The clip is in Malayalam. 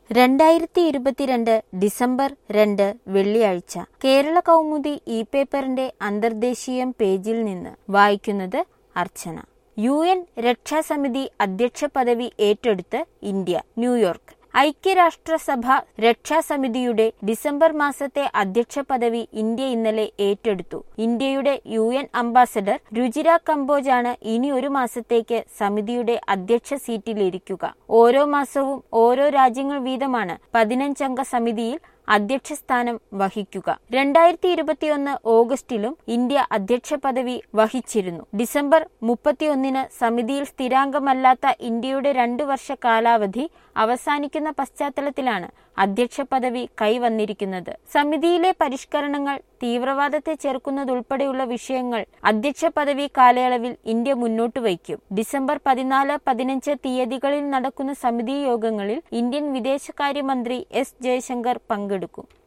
രണ്ടായിരത്തി ഇരുപത്തിരണ്ട് ഡിസംബർ രണ്ട് വെള്ളിയാഴ്ച കേരള കൗമുദി ഇ പേപ്പറിന്റെ അന്തർദേശീയം പേജിൽ നിന്ന് വായിക്കുന്നത് അർച്ചന യു എൻ രക്ഷാസമിതി അധ്യക്ഷ പദവി ഏറ്റെടുത്ത് ഇന്ത്യ ന്യൂയോർക്ക് ഐക്യരാഷ്ട്രസഭ രക്ഷാസമിതിയുടെ ഡിസംബർ മാസത്തെ അധ്യക്ഷ പദവി ഇന്ത്യ ഇന്നലെ ഏറ്റെടുത്തു ഇന്ത്യയുടെ യു എൻ അംബാസഡർ രുചിര കംബോജാണ് ഇനി ഒരു മാസത്തേക്ക് സമിതിയുടെ അധ്യക്ഷ സീറ്റിലിരിക്കുക ഓരോ മാസവും ഓരോ രാജ്യങ്ങൾ വീതമാണ് പതിനഞ്ചംഗ സമിതിയിൽ അധ്യക്ഷ സ്ഥാനം വഹിക്കുക രണ്ടായിരത്തി ഇരുപത്തിയൊന്ന് ഓഗസ്റ്റിലും ഇന്ത്യ അധ്യക്ഷ പദവി വഹിച്ചിരുന്നു ഡിസംബർ മുപ്പത്തിയൊന്നിന് സമിതിയിൽ സ്ഥിരാംഗമല്ലാത്ത ഇന്ത്യയുടെ രണ്ടു വർഷ കാലാവധി അവസാനിക്കുന്ന പശ്ചാത്തലത്തിലാണ് അധ്യക്ഷ പദവി കൈവന്നിരിക്കുന്നത് സമിതിയിലെ പരിഷ്കരണങ്ങൾ തീവ്രവാദത്തെ ചെറുക്കുന്നതുൾപ്പെടെയുള്ള വിഷയങ്ങൾ അധ്യക്ഷ പദവി കാലയളവിൽ ഇന്ത്യ മുന്നോട്ട് വയ്ക്കും ഡിസംബർ പതിനാല് പതിനഞ്ച് തീയതികളിൽ നടക്കുന്ന സമിതി യോഗങ്ങളിൽ ഇന്ത്യൻ വിദേശകാര്യമന്ത്രി എസ് ജയശങ്കർ പങ്കെടുക്കും